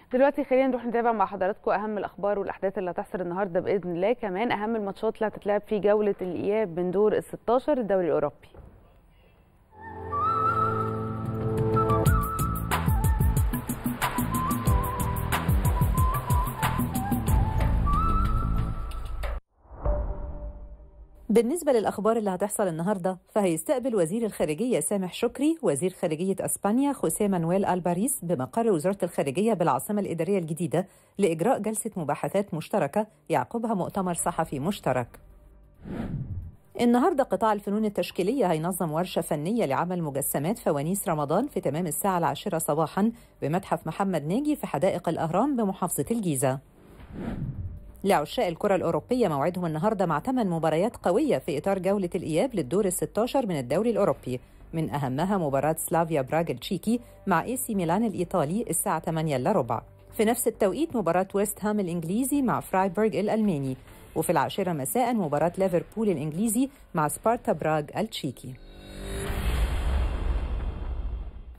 دلوقتي خلينا نروح نتابع مع حضراتكم اهم الاخبار والاحداث اللي هتحصل النهارده باذن الله كمان اهم الماتشات اللي هتتلعب في جوله الاياب من دور ال 16 الدوري الاوروبي بالنسبة للأخبار اللي هتحصل النهاردة فهيستقبل وزير الخارجية سامح شكري وزير خارجية أسبانيا خوسيه مانويل ألباريس بمقر وزارة الخارجية بالعاصمة الإدارية الجديدة لإجراء جلسة مباحثات مشتركة يعقبها مؤتمر صحفي مشترك النهارده قطاع الفنون التشكيلية هينظم ورشة فنية لعمل مجسمات فوانيس رمضان في تمام الساعة العاشرة صباحا بمتحف محمد ناجي في حدائق الأهرام بمحافظة الجيزة لعشاق الكرة الأوروبية موعدهم النهاردة مع ثمان مباريات قوية في إطار جولة الإياب للدور ال 16 من الدوري الأوروبي من أهمها مباراة سلافيا براغ التشيكي مع إي سي ميلان الإيطالي الساعة 8 إلا ربع في نفس التوقيت مباراة ويست هام الإنجليزي مع فرايبورغ الألماني وفي العاشرة مساء مباراة ليفربول الإنجليزي مع سبارتا براغ التشيكي